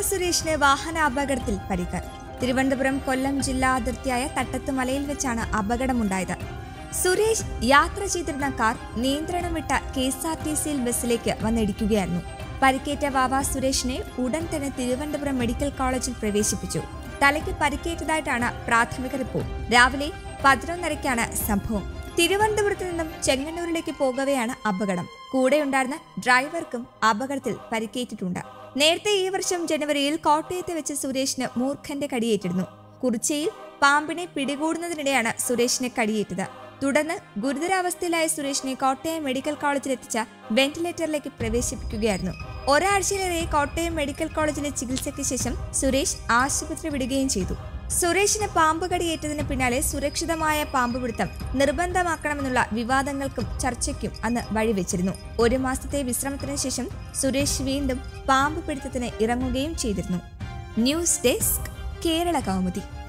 സുരേഷിന് വാഹനാപകടത്തിൽ പരിക്ക് തിരുവനന്തപുരം കൊല്ലം ജില്ലാ അതിർത്തിയായ തട്ടത്തുമലയിൽ വെച്ചാണ് അപകടമുണ്ടായത് സുരേഷ് യാത്ര ചെയ്തിരുന്ന കാർ നിയന്ത്രണം വിട്ട കെ എസ് ആർ ടി സിയിൽ ബസ്സിലേക്ക് വന്നിടിക്കുകയായിരുന്നു പരിക്കേറ്റ വാവ സുരേഷിനെ ഉടൻ തന്നെ തിരുവനന്തപുരം മെഡിക്കൽ കോളേജിൽ പ്രവേശിപ്പിച്ചു തലയ്ക്ക് പരിക്കേറ്റതായിട്ടാണ് പ്രാഥമിക റിപ്പോർട്ട് രാവിലെ പതിനൊന്നരയ്ക്കാണ് സംഭവം തിരുവനന്തപുരത്ത് നിന്നും ചെങ്ങന്നൂരിലേക്ക് പോകവെയാണ് അപകടം കൂടെയുണ്ടായിരുന്ന ഡ്രൈവർക്കും അപകടത്തിൽ പരിക്കേറ്റിട്ടുണ്ട് നേരത്തെ ഈ വർഷം ജനുവരിയിൽ കോട്ടയത്ത് വെച്ച് സുരേഷിന് മൂർഖന്റെ കടിയേറ്റിരുന്നു കുറിച്ചയിൽ പാമ്പിനെ പിടികൂടുന്നതിനിടെയാണ് സുരേഷിനെ കടിയേറ്റത് തുടർന്ന് ഗുരുതരാവസ്ഥയിലായ സുരേഷിനെ കോട്ടയം മെഡിക്കൽ കോളേജിൽ എത്തിച്ച വെന്റിലേറ്ററിലേക്ക് പ്രവേശിപ്പിക്കുകയായിരുന്നു ഒരാഴ്ചയിലേറെ കോട്ടയം മെഡിക്കൽ കോളേജിലെ ചികിത്സയ്ക്ക് ശേഷം സുരേഷ് ആശുപത്രി വിടുകയും ചെയ്തു സുരേഷിന് പാമ്പ് കടിയേറ്റതിന് പിന്നാലെ സുരക്ഷിതമായ പാമ്പ് പിടുത്തം നിർബന്ധമാക്കണമെന്നുള്ള വിവാദങ്ങൾക്കും ചർച്ചയ്ക്കും അന്ന് വഴിവെച്ചിരുന്നു ഒരു മാസത്തെ വിശ്രമത്തിന് ശേഷം സുരേഷ് വീണ്ടും പാമ്പ് പിടുത്തത്തിന് ഇറങ്ങുകയും ചെയ്തിരുന്നു ന്യൂസ് ഡെസ്ക് കേരള കൗമുദി